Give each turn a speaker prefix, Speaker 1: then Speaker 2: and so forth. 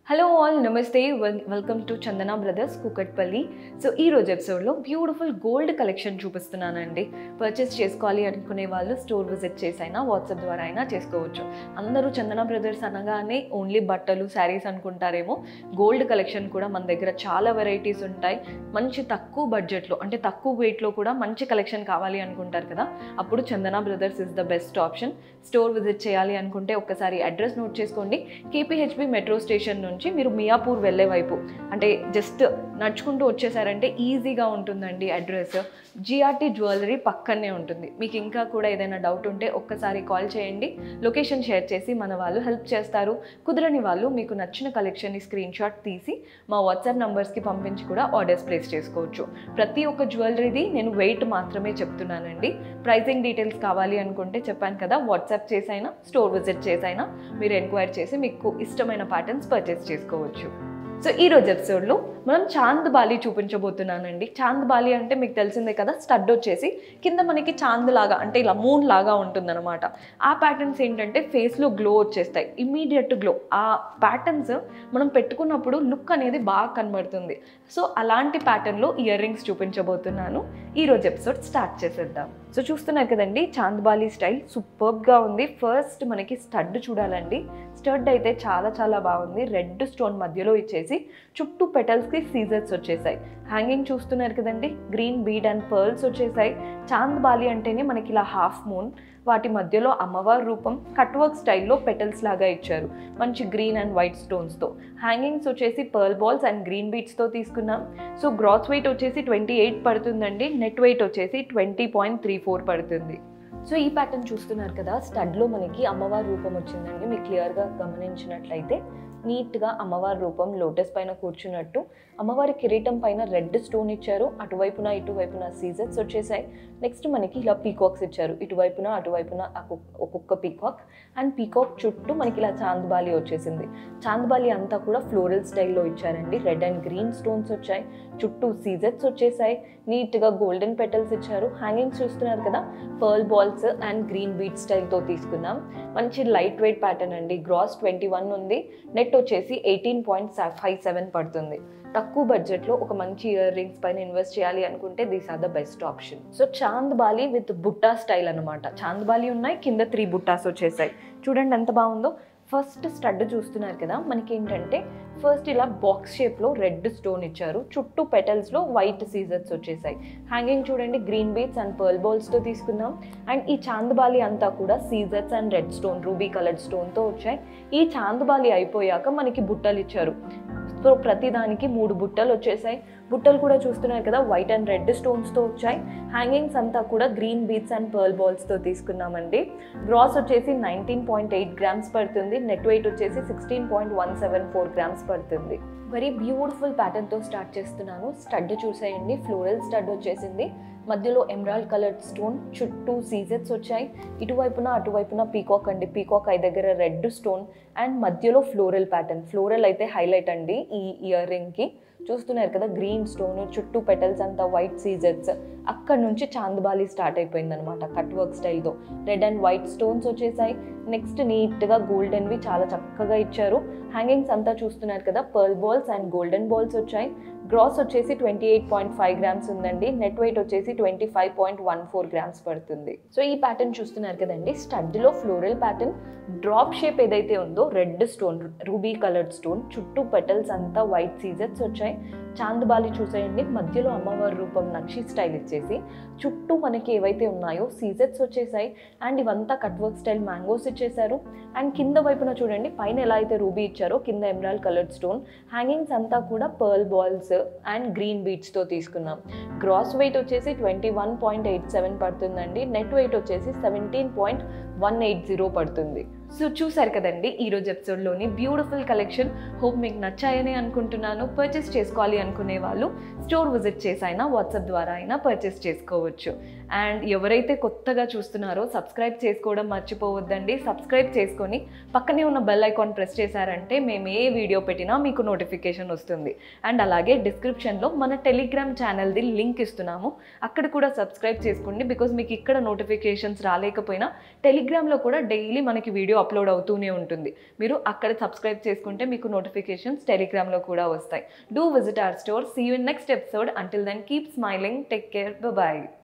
Speaker 1: hello all namaste well welcome to Chandana brothers Kukatpally so ఈ రోజు ఎపిసోడ్లో బ్యూటిఫుల్ గోల్డ్ కలెక్షన్ చూపిస్తున్నానండి పర్చేస్ చేసుకోవాలి అనుకునే వాళ్ళు స్టోర్ విజిట్ చేసి అయినా వాట్సాప్ ద్వారా అయినా చేసుకోవచ్చు అందరూ చందన బ్రదర్స్ అనగానే ఓన్లీ బట్టలు శారీస్ అనుకుంటారేమో గోల్డ్ కలెక్షన్ కూడా మన దగ్గర చాలా వెరైటీస్ ఉంటాయి మంచి తక్కువ బడ్జెట్లో అంటే తక్కువ వెయిట్లో కూడా మంచి కలెక్షన్ కావాలి అనుకుంటారు కదా అప్పుడు Chandana brothers is the best option store visit చేయాలి అనుకుంటే ఒక్కసారి అడ్రస్ నోట్ చేసుకోండి కేపీహెచ్బి మెట్రో స్టేషన్ నుంచి మీరు మియాపూర్ వెళ్ళే వైపు అంటే జస్ట్ నడుచుకుంటూ వచ్చేసారంటే ఈజీగా ఉంటుందండి అడ్రస్ జిఆర్టీ జ్యువెలరీ పక్కనే ఉంటుంది మీకు ఇంకా కూడా ఏదైనా డౌట్ ఉంటే ఒక్కసారి కాల్ చేయండి లొకేషన్ షేర్ చేసి మన వాళ్ళు హెల్ప్ చేస్తారు కుదరని వాళ్ళు మీకు నచ్చిన కలెక్షన్ని స్క్రీన్ షాట్ తీసి మా వాట్సాప్ నంబర్స్కి పంపించి కూడా ఆర్డర్స్ ప్లేస్ చేసుకోవచ్చు ప్రతి ఒక్క జ్యువెలరీది నేను వెయిట్ మాత్రమే చెప్తున్నానండి ప్రైసింగ్ డీటెయిల్స్ కావాలి అనుకుంటే చెప్పాను కదా వాట్సాప్ చేసైనా స్టోర్ విజిట్ చేసైనా మీరు ఎంక్వైరీ చేసి మీకు ఇష్టమైన ప్యాటర్న్స్ పర్చేస్ చేసుకోవచ్చు సో ఈ రోజు ఎపిసోడ్లో మనం చాంద్ బాలి చూపించబోతున్నానండి చాంద్ బాలి అంటే మీకు తెలిసిందే కదా స్టడ్ వచ్చేసి కింద మనకి చాంద్ లాగా అంటే ఇలా మూన్ లాగా ఉంటుందన్నమాట ఆ ప్యాటర్న్స్ ఏంటంటే ఫేస్లో గ్లో వచ్చేస్తాయి ఇమీడియట్ గ్లో ఆ ప్యాటర్న్స్ మనం పెట్టుకున్నప్పుడు లుక్ అనేది బాగా కనబడుతుంది సో అలాంటి ప్యాటర్న్లో ఇయర్ రింగ్స్ చూపించబోతున్నాను ఈ రోజు ఎపిసోడ్ స్టార్ట్ చేసేద్దాం సో చూస్తున్నారు కదండి చాంద్బాలి స్టైల్ సూపర్గా ఉంది ఫస్ట్ మనకి స్టడ్ చూడాలండి స్టడ్ అయితే చాలా చాలా బాగుంది రెడ్ స్టోన్ మధ్యలో ఇచ్చేసి చుట్టూ పెటల్స్కి సీజర్స్ వచ్చేసాయి హ్యాంగింగ్ చూస్తున్నారు కదండి గ్రీన్ బీడ్ అండ్ పర్ల్స్ వచ్చేసాయి చాంద్బాలి అంటేనే మనకి ఇలా హాఫ్ మూన్ వాటి మధ్యలో అమ్మవారి రూపం కట్ వర్క్ స్టైల్లో పెటల్స్ లాగా ఇచ్చారు మంచి గ్రీన్ అండ్ వైట్ స్టోన్స్తో హ్యాంగింగ్స్ వచ్చేసి పర్ల్ బాల్స్ అండ్ గ్రీన్ బీట్స్తో తీసుకున్నాం సో గ్రాస్ వెయిట్ వచ్చేసి ట్వంటీ ఎయిట్ పడుతుందండి నెట్ వెయిట్ వచ్చేసి ట్వంటీ పాయింట్ త్రీ ఫోర్ పడుతుంది సో ఈ ప్యాటర్న్ చూస్తున్నారు కదా స్టడ్లో మనకి అమ్మవారి రూపం వచ్చిందండి మీకు క్లియర్గా గమనించినట్లయితే నీట్గా అమ్మవారి రూపం లోటస్ పైన కూర్చున్నట్టు అమ్మవారి కిరీటం పైన రెడ్ స్టోన్ ఇచ్చారు అటువైపున ఇటువైపున సీజర్స్ వచ్చేసాయి నెక్స్ట్ మనకి ఇలా పీకాక్స్ ఇచ్చారు ఇటువైపున అటువైపున ఒక్కొక్క పీకాక్ అండ్ పీకాక్ చుట్టూ మనకి ఇలా చాంద్బాలి వచ్చేసింది చాంద్బాలి అంతా కూడా ఫ్లోరల్ స్టైల్లో ఇచ్చారండి రెడ్ అండ్ గ్రీన్ స్టోన్స్ వచ్చాయి చుట్టూ సీజర్స్ వచ్చేసాయి నీట్గా గోల్డెన్ పెటల్స్ ఇచ్చారు హ్యాంగింగ్స్ చూస్తున్నారు కదా pearl balls and green bead స్టైల్తో తీసుకున్నాం మంచి లైట్ వెయిట్ ప్యాటర్న్ అండి గ్రాస్ ట్వంటీ వన్ ఉంది నెట్ వచ్చేసి ఎయిటీన్ పాయింట్ ఫైవ్ సెవెన్ పడుతుంది తక్కువ బడ్జెట్లో ఒక మంచి ఇయర్ రింగ్స్ పైన ఇన్వెస్ట్ చేయాలి అనుకుంటే these are the best option so chandbali with బుట్టా స్టైల్ అనమాట చాంద్ బాలి ఉన్నాయి కింద త్రీ బుట్టాస్ వచ్చేసాయి చూడండి ఎంత బాగుందో ఫస్ట్ స్టడ్ చూస్తున్నారు కదా మనకి ఏంటంటే ఫస్ట్ ఇలా బాక్స్ షేప్లో రెడ్ స్టోన్ ఇచ్చారు చుట్టూ పెటల్స్లో వైట్ సీజర్స్ వచ్చేసాయి హ్యాంగింగ్ చూడండి గ్రీన్ బీట్స్ అండ్ పర్ల్ బాల్స్తో తీసుకున్నాం అండ్ ఈ చాందబాలి అంతా కూడా సీజర్స్ and red stone ruby coloured స్టోన్తో వచ్చాయి ఈ చాందబాలి అయిపోయాక మనకి బుట్టలు ఇచ్చారు సో ప్రతిదానికి మూడు బుట్టలు వచ్చేసాయి బుట్టలు కూడా చూస్తున్నారు కదా వైట్ అండ్ రెడ్ స్టోన్స్తో వచ్చాయి హ్యాంగింగ్స్ అంతా కూడా గ్రీన్ బీట్స్ అండ్ పర్ల్ బాల్స్తో తీసుకున్నామండి గ్రాస్ వచ్చేసి నైన్టీన్ పాయింట్ ఎయిట్ గ్రామ్స్ పడుతుంది నెట్ వెయిట్ వచ్చేసి sixteen point one seven four grams పడుతుంది వెరీ బ్యూటిఫుల్ ప్యాటర్న్తో స్టార్ట్ చేస్తున్నాను స్టడ్ చూసేయండి ఫ్లోరల్ స్టడ్ వచ్చేసింది మధ్యలో ఎమరాల్డ్ కలర్డ్ స్టోన్ చుట్టూ సీజెట్స్ వచ్చాయి ఇటువైపున అటువైపున పీకాక్ అండి పీకాక్ ఐ దగ్గర రెడ్ స్టోన్ అండ్ మధ్యలో ఫ్లోరల్ ప్యాటర్న్ ఫ్లోరల్ అయితే హైలైట్ అండి ఈ ఇయర్ రింగ్కి చూస్తున్నారు కదా గ్రీన్ స్టోన్ చుట్టూ పెటల్స్ అంతా వైట్ సీజర్స్ అక్కడ నుంచి చాందబాలి స్టార్ట్ అయిపోయింది అనమాట కట్ వర్క్ స్టైల్తో రెడ్ అండ్ వైట్ స్టోన్స్ వచ్చేసాయి నెక్స్ట్ నీట్గా గోల్డెన్వి చాలా చక్కగా ఇచ్చారు హ్యాంగింగ్స్ అంతా చూస్తున్నారు కదా pearl balls and golden balls వచ్చాయి గ్రాస్ వచ్చేసి twenty eight point five grams ఉందండి నెట్ వెయిట్ వచ్చేసి twenty five point one four grams పడుతుంది సో ఈ ప్యాటర్న్ చూస్తున్నారు కదండి స్టడ్లో ఫ్లోరల్ ప్యాటర్న్ డ్రాప్ షేప్ ఏదైతే ఉందో red stone ruby coloured stone చుట్టూ పెటల్స్ అంతా వైట్ సీజర్స్ వచ్చాయి చాందబాలి చూసేయండి మధ్యలో అమ్మవారి రూపం నక్షి స్టైల్ ఇచ్చేసి చుట్టూ మనకి ఏవైతే ఉన్నాయో సీజర్స్ వచ్చేసాయి అండ్ ఇవంతా కట్ వర్క్ స్టైల్ మ్యాంగోస్ ఇచ్చేసారు అండ్ కింద వైపున చూడండి పైన ఎలా అయితే రూబీ ఇచ్చారో కింద ఎమరాల్డ్ కలర్డ్ స్టోన్ హ్యాంగింగ్స్ అంతా కూడా పర్ల్ బాల్స్ అండ్ గ్రీన్ బీట్స్తో తీసుకున్నాం గ్రాస్ వెయిట్ వచ్చేసి twenty one point eight seven పడుతుందండి నెట్ వెయిట్ వచ్చేసి seventeen point one eight zero పడుతుంది సో చూసారు కదండి ఈరోజు ఎపిసోడ్లోని బ్యూటిఫుల్ కలెక్షన్ హోప్ మీకు నచ్చాయని అనుకుంటున్నాను పర్చేస్ చేసుకోవాలి అనుకునే వాళ్ళు స్టోర్ విజిట్ చేసి అయినా వాట్సాప్ ద్వారా అయినా పర్చేస్ చేసుకోవచ్చు అండ్ ఎవరైతే కొత్తగా చూస్తున్నారో సబ్స్క్రైబ్ చేసుకోవడం మర్చిపోవద్దండి సబ్స్క్రైబ్ చేసుకొని పక్కనే ఉన్న బెల్ ఐకాన్ ప్రెస్ చేశారంటే మేము ఏ వీడియో పెట్టినా మీకు నోటిఫికేషన్ వస్తుంది అండ్ అలాగే డిస్క్రిప్షన్లో మన టెలిగ్రామ్ ఛానల్ది లింక్ ఇస్తున్నాము అక్కడ కూడా సబ్స్క్రైబ్ చేసుకోండి బికాజ్ మీకు ఇక్కడ నోటిఫికేషన్స్ రాలేకపోయినా టెలిగ్రామ్లో కూడా డైలీ మనకి వీడియో అప్లోడ్ అవుతూనే ఉంటుంది మీరు అక్కడ సబ్స్క్రైబ్ చేసుకుంటే మీకు నోటిఫికేషన్స్ టెలిగ్రామ్లో కూడా వస్తాయి do visit our store see you next episode until then keep smiling take care bye